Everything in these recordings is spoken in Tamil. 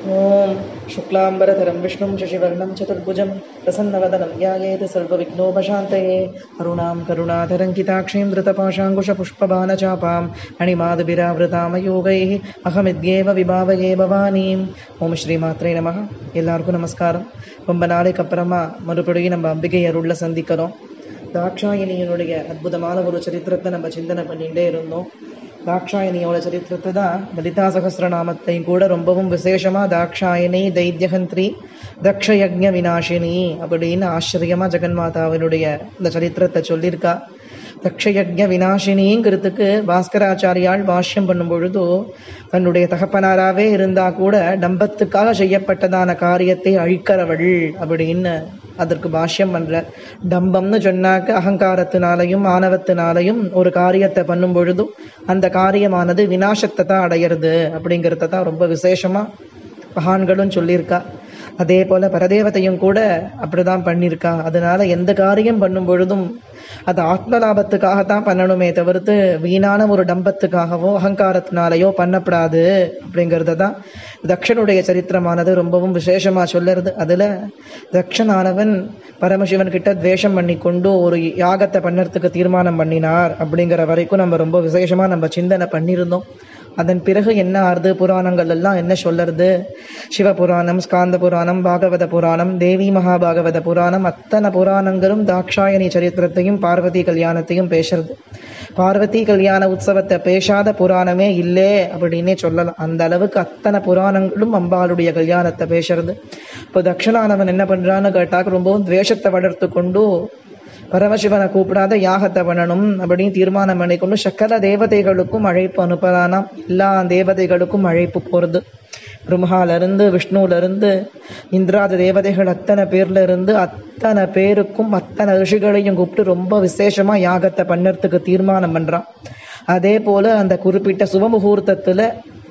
ॐ शुक्लाम्बरधरं विष्णुं शशिवर्णं चतुर्भुजं प्रसन्नवदनं ध्यायेत् सर्वविघ्नोपशान्तये करुणां करुणाधरं किताक्षीं धृतपाशाङ्कुशपुष्पबाणचापां अणिमादभिरावृतामयोगैः अहमिद्येव विभावये भवानीம் ஓம் ஸ்ரீ மாத்ரே நமக எல்லாருக்கும் நமஸ்காரம் ரொம்ப நாளைக்கு அப்புறமா மறுபடியும் நம்ம அம்பிகை அருள்ல சந்திக்கிறோம் தாட்சாயணியனுடைய அற்புதமான ஒரு சரித்திரத்தை நம்ம சிந்தனை பண்ணிகிட்டே இருந்தோம் தாட்சாயணியோட சரித்திரத்தை தான் லலிதா சகசிரநாமத்தையும் கூட ரொம்பவும் விசேஷமா தாட்சாயணி தைத்யகந்திரி தக்ஷயஜ்ஞ விநாசினி அப்படின்னு ஆச்சரியமா ஜெகன்மாதாவினுடைய இந்த சரித்திரத்தை சொல்லியிருக்கா தக்ஷயஜ்ஞ விநாசினிங்கிறதுக்கு பாஸ்கராச்சாரியால் பாஷ்யம் பண்ணும் பொழுது தன்னுடைய தகப்பனாராவே இருந்தா கூட டம்பத்துக்காக செய்யப்பட்டதான காரியத்தை அழிக்கிறவள் அப்படின்னு அதற்கு பாஷ்யம் பண்ற டம்பம்னு சொன்னாக்க அகங்காரத்தினாலையும் ஆணவத்தினாலையும் ஒரு காரியத்தை பண்ணும் பொழுதும் அந்த காரியமானது விநாசத்தை தான் அடையிறது அப்படிங்கிறத தான் ரொம்ப விசேஷமா மகான்களும் சொல்லியிருக்கா அதே போல பரதேவதையும் கூட அப்படிதான் பண்ணியிருக்கா அதனால எந்த காரியம் பண்ணும் பொழுதும் அது ஆத்ம லாபத்துக்காகத்தான் பண்ணணுமே தவிர்த்து வீணான ஒரு டம்பத்துக்காகவோ அகங்காரத்தினாலேயோ பண்ணப்படாது அப்படிங்கிறத தான் தக்ஷனுடைய சரித்திரமானது ரொம்பவும் விசேஷமா சொல்லுறது அதுல தக்ஷனானவன் பரமசிவன் கிட்ட துவேஷம் பண்ணி கொண்டு ஒரு யாகத்தை பண்ணறதுக்கு தீர்மானம் பண்ணினார் அப்படிங்கிற வரைக்கும் நம்ம ரொம்ப விசேஷமா நம்ம சிந்தனை பண்ணியிருந்தோம் அதன் பிறகு என்ன ஆறுது புராணங்கள் எல்லாம் என்ன சொல்லறது சிவபுராணம் ஸ்காந்த புராணம் பாகவத புராணம் தேவி மகாபாகவத புராணம் அத்தனை புராணங்களும் தாக்ஷாயணி சரித்திரத்தையும் பார்வதி கல்யாணத்தையும் பேசுறது பார்வதி கல்யாண உற்சவத்தை பேசாத புராணமே இல்லே அப்படின்னே சொல்லலாம் அந்த அளவுக்கு அத்தனை புராணங்களும் அம்பாளுடைய கல்யாணத்தை பேசுறது இப்போ தக்ஷணானவன் என்ன பண்றான்னு கேட்டாக்க ரொம்பவும் துவேஷத்தை வளர்த்து கொண்டு பரமசிவனை கூப்பிடாத யாகத்தை பண்ணணும் அப்படின்னு தீர்மானம் பண்ணிக்கொண்டு சக்கர தேவதைகளுக்கும் அழைப்பு அனுப்பலானாம் எல்லா தேவதைகளுக்கும் அழைப்பு போறது பிரம்மால இருந்து விஷ்ணுல இருந்து இந்திராத தேவதைகள் அத்தனை பேர்ல இருந்து அத்தனை பேருக்கும் அத்தனை ரிஷிகளையும் கூப்பிட்டு ரொம்ப விசேஷமா யாகத்தை பண்ணறதுக்கு தீர்மானம் பண்றான் அதே போல அந்த குறிப்பிட்ட சுபமுகூர்த்தத்துல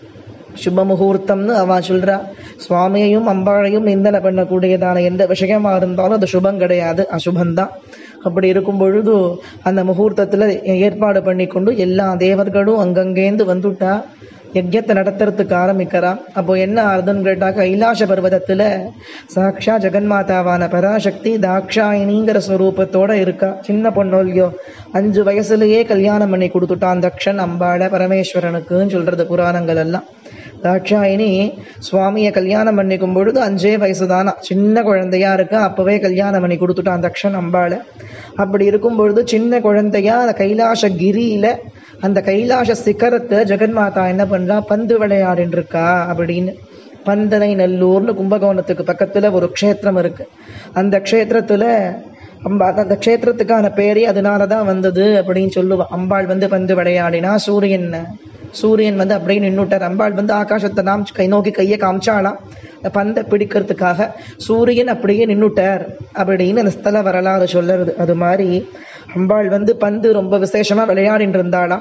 சுப முகூர்த்தம்னு அவன் சொல்றா சுவாமியையும் அம்பாளையும் நிந்தனை பண்ணக்கூடியதான எந்த விஷயமா இருந்தாலும் அது சுபம் கிடையாது அசுபந்தான் அப்படி இருக்கும் பொழுது அந்த முகூர்த்தத்துல ஏற்பாடு பண்ணி கொண்டு எல்லா தேவர்களும் அங்கங்கேந்து வந்துட்டா யஜ்யத்தை நடத்துறதுக்கு ஆரம்பிக்கிறான் அப்போ என்ன ஆறுதுன்னு கேட்டா கைலாச பர்வதத்துல சாக்ஷா ஜெகன்மாதாவான பராசக்தி தாக்ஷாயினிங்கிற ஸ்வரூபத்தோட இருக்கா சின்ன பொண்ணோல்யோ அஞ்சு வயசுலயே கல்யாணம் பண்ணி கொடுத்துட்டான் தக்ஷன் அம்பாள பரமேஸ்வரனுக்குன்னு சொல்றது புராணங்கள் எல்லாம் தாட்சாயினி சுவாமியை கல்யாணம் பண்ணிக்கும் பொழுது அஞ்சே வயசு தானா சின்ன குழந்தையா இருக்கா அப்பவே கல்யாணம் பண்ணி கொடுத்துட்டான் தக்ஷன் அம்பாள அப்படி இருக்கும் பொழுது சின்ன குழந்தையா அந்த கைலாச கிரியில அந்த கைலாச சிகரத்தை ஜெகன்மாதா என்ன பண்றா பந்து விளையாடின்னு இருக்கா அப்படின்னு பந்தனை நல்லூர்னு கும்பகோணத்துக்கு பக்கத்துல ஒரு க்ஷேத்திரம் இருக்கு அந்த க்ஷேத்திரத்துல அம்பா அந்த க்ஷேத்திரத்துக்கான பேரே அதனாலதான் வந்தது அப்படின்னு சொல்லுவா அம்பாள் வந்து பந்து விளையாடினா சூரியன் சூரியன் வந்து அப்படியே நின்னுட்டார் அம்பாள் வந்து ஆகாசத்தை நாம் கை நோக்கி கையை காமிச்சாலாம் பந்தை பிடிக்கிறதுக்காக சூரியன் அப்படியே நின்னுட்டார் அப்படின்னு அந்த ஸ்தல வரலாறு சொல்லுறது அது மாதிரி அம்பாள் வந்து பந்து ரொம்ப விசேஷமா விளையாடிட்டு இருந்தாளாம்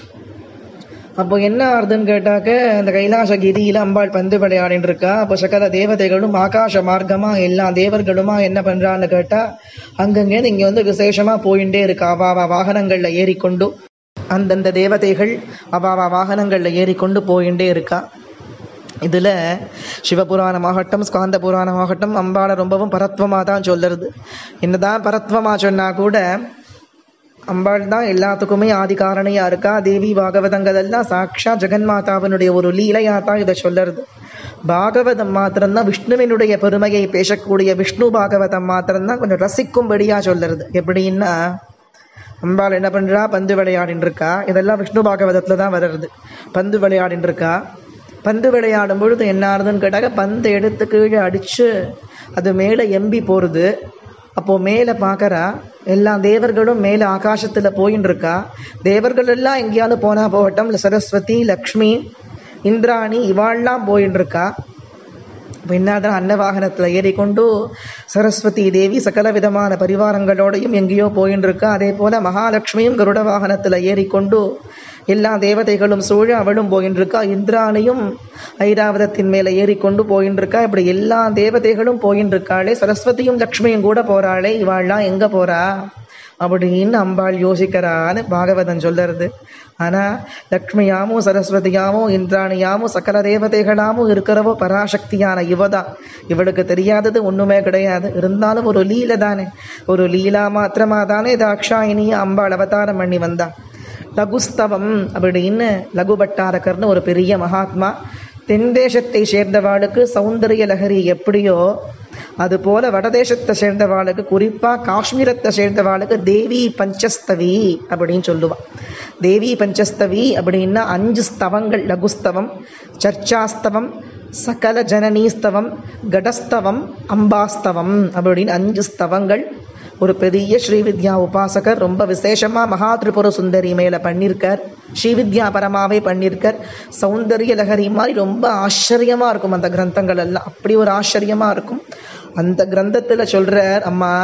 அப்போ என்ன ஆறுதுன்னு கேட்டாக்க அந்த கைலாசகிரியில அம்பாள் பந்து விளையாடின்னு இருக்கா அப்போ சகல தேவதைகளும் ஆகாச மார்க்கமா எல்லா தேவர்களுமா என்ன பண்றான்னு கேட்டா அங்கங்கே இங்க வந்து விசேஷமா போயிட்டே இருக்கா அவாவா வாகனங்கள்ல ஏறிக்கொண்டு அந்தந்த தேவதைகள் அவாவா வாகனங்கள்ல ஏறிக்கொண்டு போயிட்டே இருக்கா இதுல சிவபுராணமாகட்டும் ஸ்காந்த புராணமாகட்டும் அம்பாளை ரொம்பவும் பரத்வமா தான் சொல்லுறது என்னதான் பரத்வமா சொன்னா கூட அம்பாள் தான் எல்லாத்துக்குமே ஆதி காரணியா இருக்கா தேவி பாகவதங்கள் எல்லாம் சாக்ஷா ஜெகன்மாதாவினுடைய ஒரு லீலையா தான் இதை சொல்லுறது பாகவதம் மாத்திரம்தான் விஷ்ணுவினுடைய பெருமையை பேசக்கூடிய விஷ்ணு பாகவதம் மாத்திரம்தான் கொஞ்சம் ரசிக்கும்படியா சொல்லுறது எப்படின்னா அம்பாள் என்ன பண்றா பந்து விளையாடின்னு இருக்கா இதெல்லாம் விஷ்ணு பாகவதத்துல தான் வர்றது பந்து விளையாடின்னு இருக்கா பந்து விளையாடும் பொழுது என்ன ஆகுதுன்னு கேட்டாக்க பந்து எடுத்து கீழே அடிச்சு அது மேலே எம்பி போறது அப்போ மேலே பார்க்கறா எல்லா தேவர்களும் மேலே ஆகாசத்துல போயின்னு இருக்கா தேவர்கள் எல்லாம் எங்கேயாவது போனா போகட்டும் சரஸ்வதி லக்ஷ்மி இந்திராணி இவாள்லாம் போயின்னு இருக்கா பின்னாதான் அன்னவாகனத்துல ஏறிக்கொண்டு சரஸ்வதி தேவி சகல விதமான பரிவாரங்களோடையும் எங்கேயோ போயின்னு இருக்கா அதே போல மகாலட்சுமியும் கருட வாகனத்துல ஏறிக்கொண்டு எல்லா தேவதைகளும் சூழ அவளும் போயின்னு இருக்கா இந்திராணியும் ஐராவதத்தின் மேல ஏறிக்கொண்டு போயின்னு இருக்கா இப்படி எல்லா தேவதைகளும் போயின்னு இருக்காளே சரஸ்வதியும் லக்ஷ்மியும் கூட போறாளே இவாள்லாம் எங்க போறா அப்படின்னு அம்பாள் யோசிக்கிறான்னு பாகவதன் சொல்லுறது ஆனா லக்ஷ்மியாமும் சரஸ்வதியாமும் இந்திராணியாமும் சகல தேவதைகளாமும் இருக்கிறவோ பராசக்தியான இவதான் இவளுக்கு தெரியாதது ஒண்ணுமே கிடையாது இருந்தாலும் ஒரு லீல தானே ஒரு லீலா மாத்திரமா தானே தாக்ஷாயினிய அம்பாள் அவதாரம் பண்ணி வந்தா லகுஸ்தவம் அப்படின்னு லகு பட்டாரகர்னு ஒரு பெரிய மகாத்மா தென் தேசத்தை சேர்ந்தவாளுக்கு சௌந்தரிய லகரி எப்படியோ அது போல வடதேசத்தை சேர்ந்தவாளுக்கு குறிப்பா காஷ்மீரத்தை சேர்ந்தவாளுக்கு தேவி பஞ்சஸ்தவி அப்படின்னு சொல்லுவா தேவி பஞ்சஸ்தவி அப்படின்னா அஞ்சு ஸ்தவங்கள் லகுஸ்தவம் சர்ச்சாஸ்தவம் சகல ஜனனீஸ்தவம் கடஸ்தவம் அம்பாஸ்தவம் அப்படின்னு அஞ்சு ஸ்தவங்கள் ஒரு பெரிய ஸ்ரீவித்யா உபாசகர் ரொம்ப விசேஷமா மகா திரிபுர சுந்தரி மேல பண்ணியிருக்கார் ஸ்ரீவித்யா பரமாவே பண்ணியிருக்கார் சௌந்தரிய லகரி மாதிரி ரொம்ப ஆச்சரியமா இருக்கும் அந்த கிரந்தங்கள் எல்லாம் அப்படி ஒரு ஆச்சரியமா இருக்கும் அந்த கிரந்தத்துல சொல்றார் அம்மா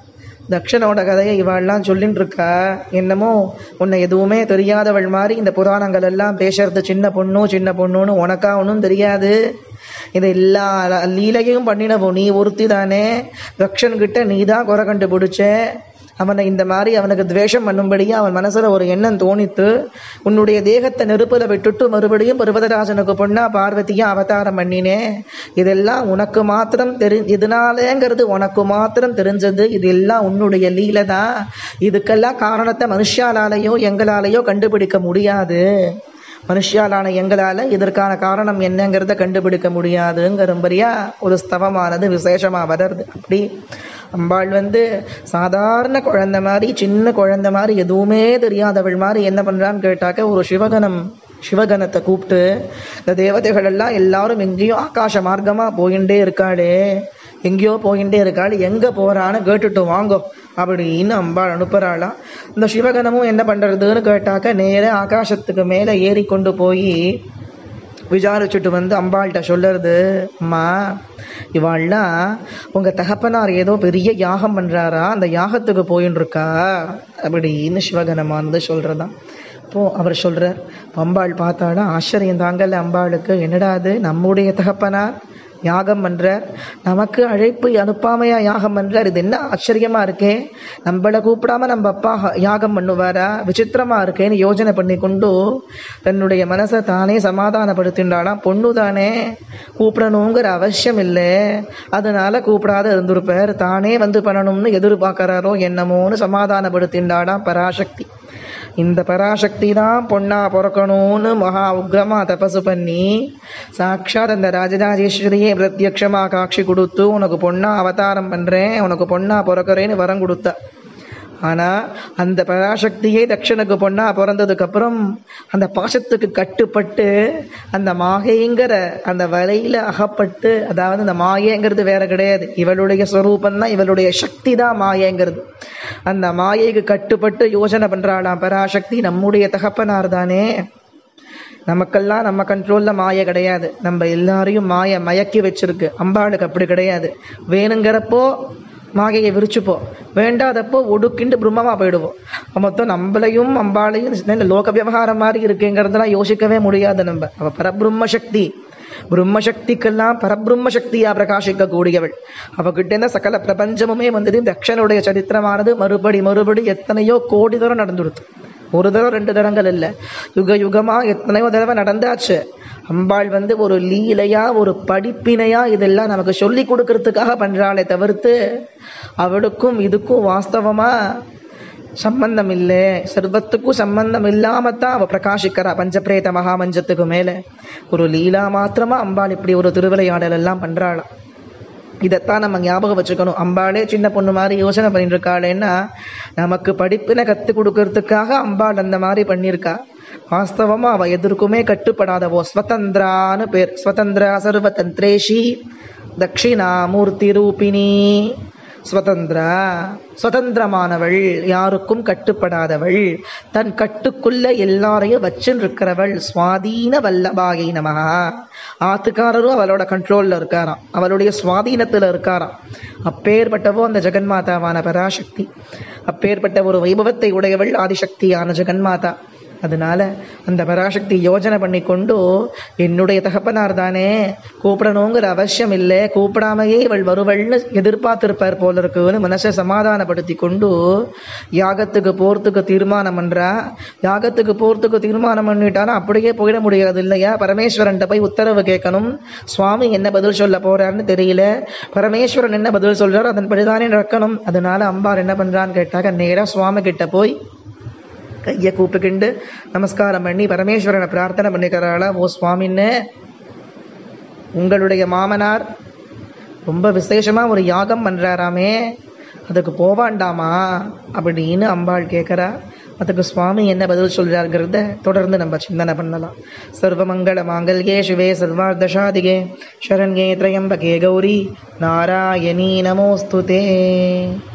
தக்ஷனோட கதையை இவாள்லாம் சொல்லிட்டு இருக்கா என்னமோ உன்னை எதுவுமே தெரியாதவள் மாதிரி இந்த புராணங்கள் எல்லாம் பேசுறது சின்ன பொண்ணு சின்ன பொண்ணுன்னு உனக்கா ஒன்றும் தெரியாது இதை எல்லா லீலையும் பண்ணினவோ நீ ஒருத்தி தானே தக்ஷன் கிட்ட நீ தான் குறை கண்டுபிடிச்ச அவனை இந்த மாதிரி அவனுக்கு துவேஷம் பண்ணும்படியா அவன் மனசுல ஒரு எண்ணம் தோணித்து உன்னுடைய தேகத்தை நெருப்புல விட்டுட்டு மறுபடியும் பர்வதராஜனுக்கு பொண்ணா பார்வதியா அவதாரம் பண்ணினேன் இதெல்லாம் உனக்கு மாத்திரம் தெரி இதனாலேங்கிறது உனக்கு மாத்திரம் தெரிஞ்சது இது எல்லாம் உன்னுடைய லீலை தான் இதுக்கெல்லாம் காரணத்தை மனுஷாலாலேயோ எங்களாலேயோ கண்டுபிடிக்க முடியாது மனுஷியாலான எங்களால இதற்கான காரணம் என்னங்கிறத கண்டுபிடிக்க முடியாதுங்கிறபடியா ஒரு ஸ்தவமானது விசேஷமா வளருது அப்படி அம்பாள் வந்து சாதாரண குழந்தை மாதிரி சின்ன குழந்தை மாதிரி எதுவுமே தெரியாதவள் மாதிரி என்ன பண்றான்னு கேட்டாக்க ஒரு சிவகணம் சிவகணத்தை கூப்பிட்டு இந்த தேவதைகள் எல்லாம் எல்லாரும் எங்கேயோ ஆகாச மார்க்கமா போயிட்டே இருக்காளே எங்கேயோ போயிட்டே இருக்காள் எங்க போறான்னு கேட்டுட்டு வாங்கோ அப்படின்னு அம்பாள் அனுப்புறாளாம் இந்த சிவகணமும் என்ன பண்றதுன்னு கேட்டாக்க நேர ஆகாசத்துக்கு மேல ஏறி கொண்டு போய் விசாரிச்சுட்டு வந்து அம்பாள்கிட்ட சொல்லுறது அம்மா இவாள்லாம் உங்க தகப்பனார் ஏதோ பெரிய யாகம் பண்றாரா அந்த யாகத்துக்கு போயின்னு இருக்கா அப்படின்னு சிவகணமானது சொல்றதா அப்போ அவர் சொல்றார் அம்பாள் பார்த்தாலும் ஆச்சரியம் தாங்கல அம்பாளுக்கு என்னடா அது நம்முடைய தகப்பனார் யாகம் பண்றார் நமக்கு அழைப்பு அனுப்பாமையா யாகம் பண்றார் இது என்ன ஆச்சரியமா இருக்கே நம்மள கூப்பிடாம நம்ம அப்பா யாகம் பண்ணுவாரா விசித்திரமா இருக்கேன்னு யோஜனை பண்ணி கொண்டு தன்னுடைய மனசை தானே சமாதானப்படுத்தின்றாலாம் பொண்ணு தானே கூப்பிடணுங்கிற அவசியம் இல்லை அதனால கூப்பிடாத இருந்திருப்பார் தானே வந்து பண்ணணும்னு எதிர்பார்க்கறாரோ என்னமோன்னு சமாதானப்படுத்தின்றாலாம் பராசக்தி இந்த பராசக்தி தான் பொண்ணா பிறக்கணும்னு மகா உக்ரமா தபசு பண்ணி சாட்சாத் அந்த ராஜராஜேஸ்வரியே பிரத்யக்ஷமா காட்சி கொடுத்து உனக்கு பொண்ணா அவதாரம் பண்றேன் உனக்கு பொண்ணா பிறக்கிறேன்னு வரம் கொடுத்தா ஆனா அந்த பராசக்தியே தக்ஷனுக்கு பொண்ணா பிறந்ததுக்கு அப்புறம் அந்த பாசத்துக்கு கட்டுப்பட்டு அந்த மாயைங்கிற அந்த வலையில அகப்பட்டு அதாவது அந்த மாயங்கிறது வேற கிடையாது இவளுடைய ஸ்வரூபம் தான் இவளுடைய சக்தி தான் மாயங்கிறது அந்த மாயைக்கு கட்டுப்பட்டு யோசனை பண்றாளாம் பராசக்தி நம்முடைய தகப்பனார் தானே நமக்கெல்லாம் நம்ம கண்ட்ரோல்ல மாய கிடையாது நம்ம எல்லாரையும் மாய மயக்கி வச்சிருக்கு அம்பாளுக்கு அப்படி கிடையாது வேணுங்கிறப்போ மாகையை விரிச்சுப்போம் வேண்டாதப்போ ஒடுக்கிண்டு பிரம்மமா போயிடுவோம் மொத்தம் நம்மளையும் அம்பாளையும் இந்த லோக விவகாரம் மாதிரி இருக்குங்கிறதெல்லாம் யோசிக்கவே முடியாது நம்ம அவ பரபிரம்ம சக்தி பிரம்ம சக்திக்கெல்லாம் பரபிரம்ம சக்தியா பிரகாசிக்க கூடியவள் அவகிட்ட இருந்த சகல பிரபஞ்சமுமே வந்தது தக்ஷனுடைய சரித்திரமானது மறுபடி மறுபடி எத்தனையோ கோடி தூரம் நடந்துடுது ஒரு தடவை ரெண்டு தடங்கள் இல்லை யுக யுகமா எத்தனையோ தடவை நடந்தாச்சு அம்பாள் வந்து ஒரு லீலையா ஒரு படிப்பினையா இதெல்லாம் நமக்கு சொல்லி கொடுக்கறதுக்காக பண்றாளே தவிர்த்து அவளுக்கும் இதுக்கும் வாஸ்தவமா சம்பந்தம் இல்லை சர்வத்துக்கும் சம்பந்தம் இல்லாமத்தான் அவ பிரகாசிக்கிறா பஞ்சபிரேத மகாமஞ்சத்துக்கு மேல ஒரு லீலா மாத்திரமா அம்பாள் இப்படி ஒரு திருவிளையாடல் எல்லாம் பண்றாளாம் இதைத்தான் நம்ம ஞாபகம் வச்சுக்கணும் அம்பாளே சின்ன பொண்ணு மாதிரி யோசனை பண்ணிட்டு இருக்காளேன்னா நமக்கு படிப்பினை கத்து கொடுக்கறதுக்காக அம்பாள் அந்த மாதிரி பண்ணியிருக்கா வாஸ்தவமா அவ எதற்குமே கட்டுப்படாதவோ ஸ்வதந்திரான்னு பேர் ஸ்வதந்திரா சர்வதந்திரேஷி தட்சிணாமூர்த்தி ரூபிணி ஸ்வதந்திரா சுதந்திரமானவள் யாருக்கும் கட்டுப்படாதவள் தன் கட்டுக்குள்ள எல்லாரையும் வச்சுன்னு இருக்கிறவள் சுவாதீன வல்லபாகை நமகா ஆத்துக்காரரும் அவளோட கண்ட்ரோல்ல இருக்காராம் அவளுடைய சுவாதீனத்துல இருக்காராம் அப்பேற்பட்டவோ அந்த ஜெகன்மாதாவான பராசக்தி அப்பேற்பட்ட ஒரு வைபவத்தை உடையவள் ஆதிசக்தியான ஜெகன்மாதா அதனால அந்த பராசக்தி யோஜனை பண்ணி கொண்டு என்னுடைய தகப்பனார் தானே கூப்பிடணுங்கிற அவசியம் இல்லை கூப்பிடாமையே இவள் வருவள்னு எதிர்பார்த்திருப்பார் போல இருக்குன்னு மனசை சமாதானப்படுத்தி கொண்டு யாகத்துக்கு போறதுக்கு தீர்மானம் பண்றா யாகத்துக்கு போறதுக்கு தீர்மானம் பண்ணிட்டானா அப்படியே போயிட முடியாது இல்லையா பரமேஸ்வரன்ட்ட போய் உத்தரவு கேட்கணும் சுவாமி என்ன பதில் சொல்ல போறாருன்னு தெரியல பரமேஸ்வரன் என்ன பதில் சொல்றாரோ அதன்படிதானே நடக்கணும் அதனால அம்பாள் என்ன பண்றான்னு கேட்டாக்க நேரா சுவாமி கிட்ட போய் கையை கூப்பிட்டுக்கிண்டு நமஸ்காரம் பண்ணி பரமேஸ்வரனை பிரார்த்தனை பண்ணிக்கிறாளா ஓ சுவாமின்னு உங்களுடைய மாமனார் ரொம்ப விசேஷமா ஒரு யாகம் பண்றாராமே அதுக்கு போவாண்டாமா அப்படின்னு அம்பாள் கேட்குறா அதுக்கு சுவாமி என்ன பதில் சொல்றாருங்கிறத தொடர்ந்து நம்ம சிந்தனை பண்ணலாம் சர்வமங்கள மாங்கல்யே சிவே சர்வார்த்தசாதிகே சரண்யே திரையம்பகே கௌரி நாராயணி நமோஸ்துதே